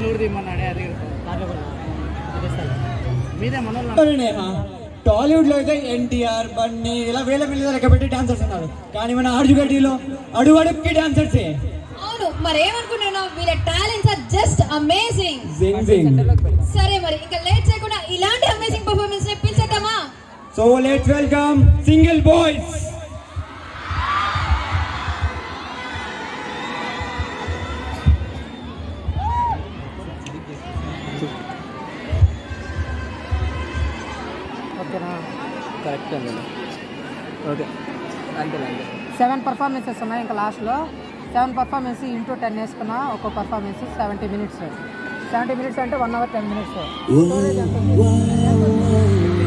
నోరు తీయమన్నాడే అది మీరే మనోళ్ళు టాలీవుడ్ లో అయితే ఎన్టీఆర్ బన్నీ ఇలా వేల వేల లెక్క పెట్టి డాన్సర్స్ ఉన్నారు కానీ మన ఆర్జుగడ్డిలో అడుగు అడుగుకి డాన్సర్సే అవును మరి ఏమనుకుంటున్నావు వీళ్ళ టాలెంట్స్ ఆర్ జస్ట్ అమేజింగ్ జింగ్ జింగ్ సరే మరి ఇంకా లేట్ చేయకుండా ఇలాంటి అమేజింగ్ పర్ఫార్మెన్స్ ని పిలిచేద్దామా so let's welcome single boys ఓకేనా కరెక్ట్ అండి ఓకే అంతే అంతే సెవెన్ పర్ఫార్మెన్సెస్ ఉన్నాయి ఇంకా లాస్ట్లో సెవెన్ పర్ఫార్మెన్స్ ఇంటూ టెన్ వేసుకున్న ఒక performance seventy minutes seventy minutes అంటే one hour ten minutes storage ఎంత ఉంది?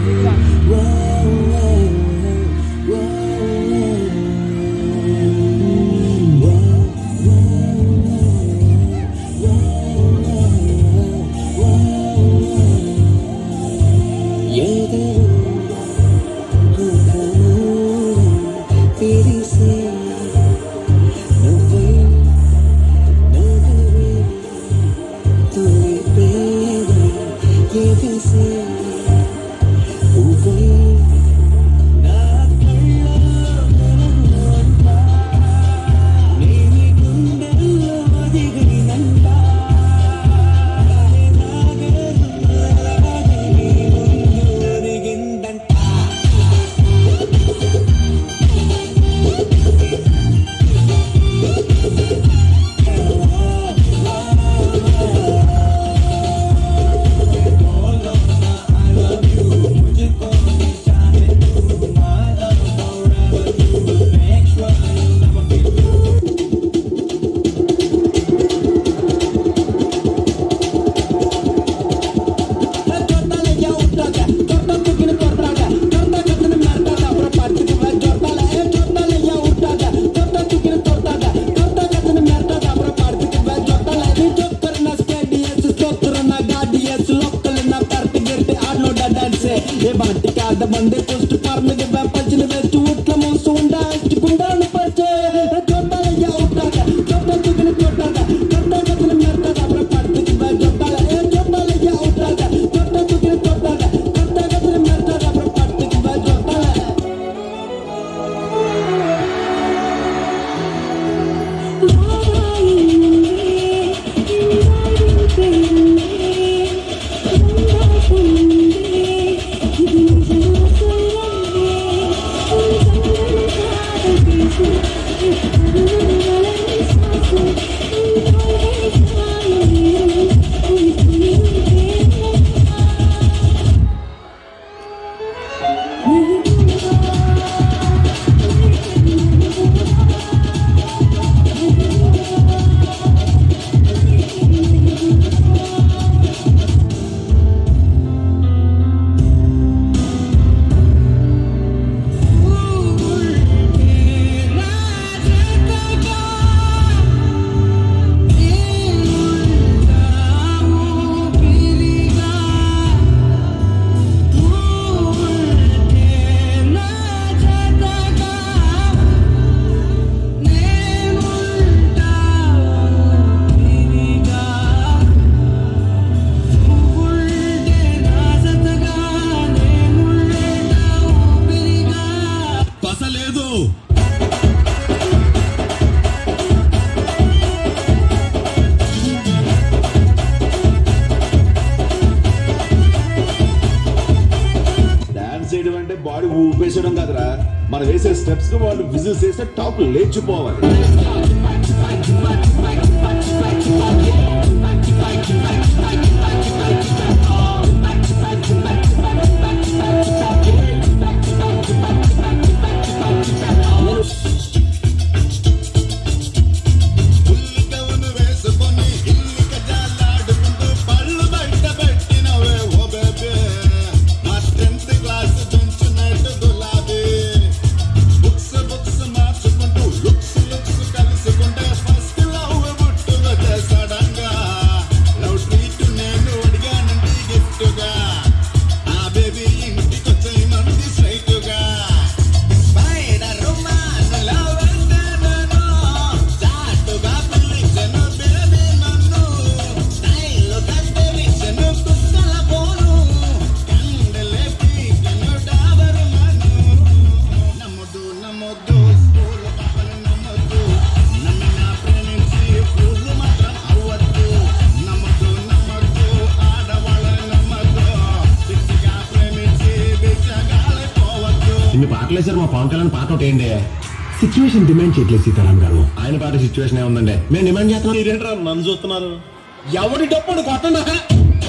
డాన్స్ చేయడం అంటే బాడీ ఊపేసడం కదరా మనం వేసే స్టెప్స్ కి వాళ్ళు విజిల్స్ వేస్తే టాప్ లేచిపోవాలి బుక్స్ బుక్స్ మార్చుకుంటూ లుక్స్ లుక్స్ కలిసి పాటలు వేసారు మా పవన్ కళ్యాణ్ పాట ఒకటి ఏంటి సిచ్యువేషన్ డిమాండ్ చేయట్లేదు సీతారాం గారు ఆయన పాట సిచ్యువేషన్ ఏముందండి మేము డిమాండ్ చేస్తున్నాం మీరేంట్రా నన్ను చూస్తున్నారు ఎవరి డప్పుడు కొట్టండి